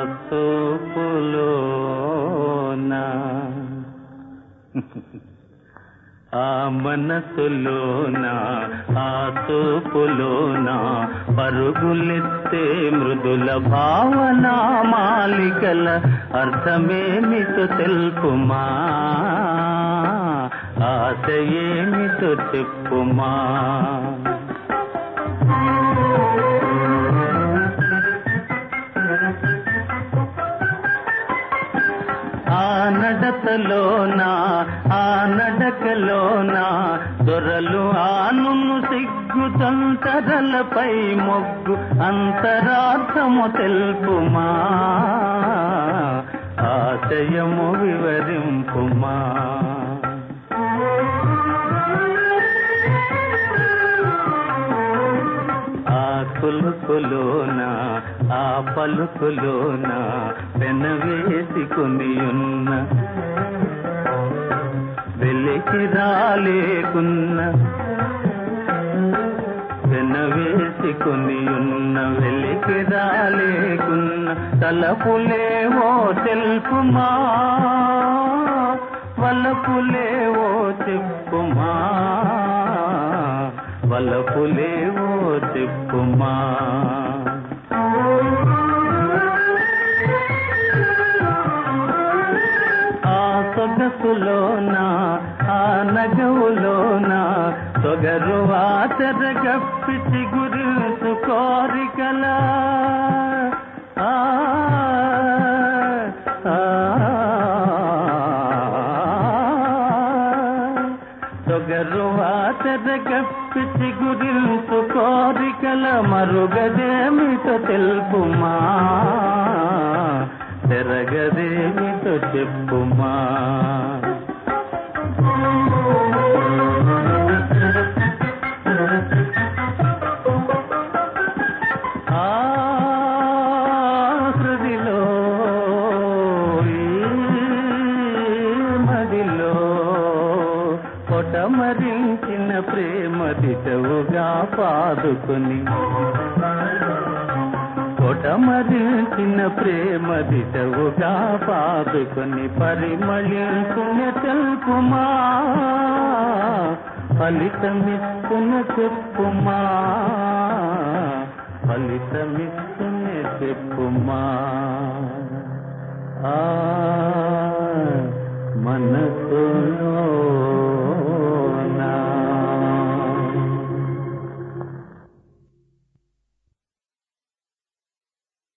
తోపులోన ఆ మనసులోన ఆ తోపులోన పరుగులెత్తే మృదుల భావన మాలికల అర్థమేమిటో తెలుపుమా ఆశ ఏమిటో చెప్పుమా ఆ నడతలోన ఆ నడకలోన దొరలు ఆనును సిగ్గు తొంతరలపై మొగ్గు అంతరార్థము తెలుపుమా ఆశయము వివరింపుమా ఆ కులుకులోన ఆ పలుకులోన పెనవేసుకుని ఉన్న వెలికి రాలేకున్న వెనవేసుకుని ఉన్న వెలికి రాలేకున్న తలపులేవో తెలుపుమా వలపులేవో చెప్పుమా వలపులేవో చెప్పుమా ఆ సొగసులోన ఆ నగవులోన సొగరు ఆచరగప్పిటి గురించు కోరికల ఆ ఆ, సొగరు ఆచరగప్పిటి గురించు కోరికల మరుగదేమిటో తెలుపుమా తెరగదేమిటో చెప్పుమా ఆ హృదిలో ఈ మదిలో కొటమరించిన ప్రేమ దిశవుగా పాదుకొని కొటమరించిన ప్రేమ దిశవుగా పాదుకొని పరిమళించున తెలుపుమా ఫలితమిస్తున్న చెప్పుమా ఫలితమిస్తున్న చెప్పుమా ఆ మనసు